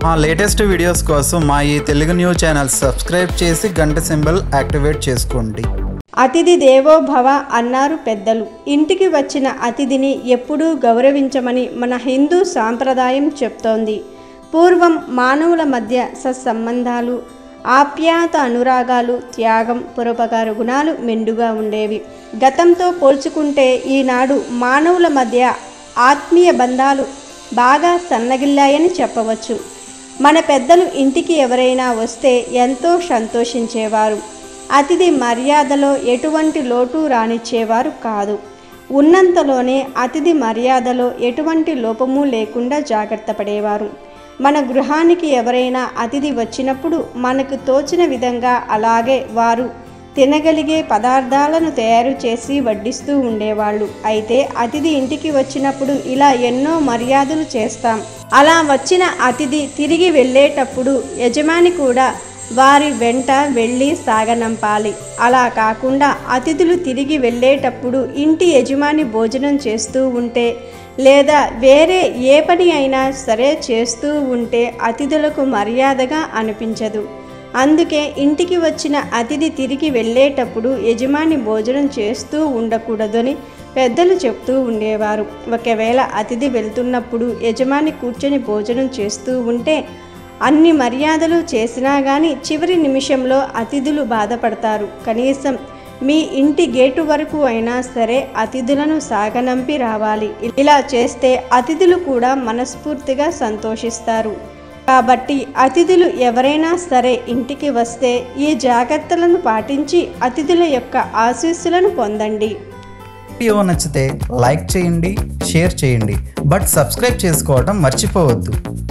మా latest videos కోసం మా ఈ తెలుగు న్యూస్ ఛానల్ సబ్స్క్రైబ్ చేసి గంట సింబల్ యాక్టివేట్ చేసుకోండి అతిథి దేవో భవ అన్నారు పెద్దలు ఇంటికి వచ్చిన అతిథిని ఎప్పుడూ గౌరవించమని మన హిందూ సాంప్రదాయం చెప్తోంది పూర్వం మానవుల మధ్య సత్సంబంధాలు ఆప్యాయత అనురాగాలు త్యాగం పురోపకార గుణాలు మెండుగా ఉండేవి గతంతో పోల్చుకుంటే ఈనాడు మానవుల మధ్య ఆత్మీయ బంధాలు బాగా సన్నగిల్లాయని చెప్పవచ్చు మన పెద్దలు ఇంటికి ఎవరైనా వస్తే ఎంతో సంతోషించేవారు అతిథి మర్యాదలో ఎటువంటి లోటు రానిచ్చేవారు కాదు ఉన్నంతలోనే అతిథి మర్యాదలో ఎటువంటి లోపము లేకుండా జాగ్రత్త పడేవారు మన గృహానికి ఎవరైనా అతిథి వచ్చినప్పుడు మనకు తోచిన విధంగా అలాగే వారు తినగలిగే పదార్థాలను తయారు చేసి వడ్డిస్తూ ఉండేవాళ్ళు అయితే అతిథి ఇంటికి వచ్చినప్పుడు ఇలా ఎన్నో మర్యాదలు చేస్తాం అలా వచ్చిన అతిథి తిరిగి వెళ్ళేటప్పుడు యజమాని కూడా వారి వెంట వెళ్ళి సాగనంపాలి అలా కాకుండా అతిథులు తిరిగి వెళ్ళేటప్పుడు ఇంటి యజమాని భోజనం చేస్తూ ఉంటే లేదా వేరే ఏ పని అయినా సరే చేస్తూ ఉంటే అతిథులకు మర్యాదగా అనిపించదు అందుకే ఇంటికి వచ్చిన అతిథి తిరిగి వెళ్ళేటప్పుడు యజమాని భోజనం చేస్తూ ఉండకూడదని పెద్దలు చెప్తూ ఉండేవారు ఒకవేళ అతిథి వెళ్తున్నప్పుడు యజమాని కూర్చొని భోజనం చేస్తూ ఉంటే అన్ని మర్యాదలు చేసినా కానీ చివరి నిమిషంలో అతిథులు బాధపడతారు కనీసం మీ ఇంటి గేటు వరకు అయినా సరే అతిథులను సాగనంపి రావాలి ఇలా చేస్తే అతిథులు కూడా మనస్ఫూర్తిగా సంతోషిస్తారు కాబట్టి అతిథులు ఎవరైనా సరే ఇంటికి వస్తే ఈ జాగ్రత్తలను పాటించి అతిథుల యొక్క ఆశీస్సులను పొందండి వీడియో నచ్చితే లైక్ చేయండి షేర్ చేయండి బట్ సబ్స్క్రైబ్ చేసుకోవడం మర్చిపోవద్దు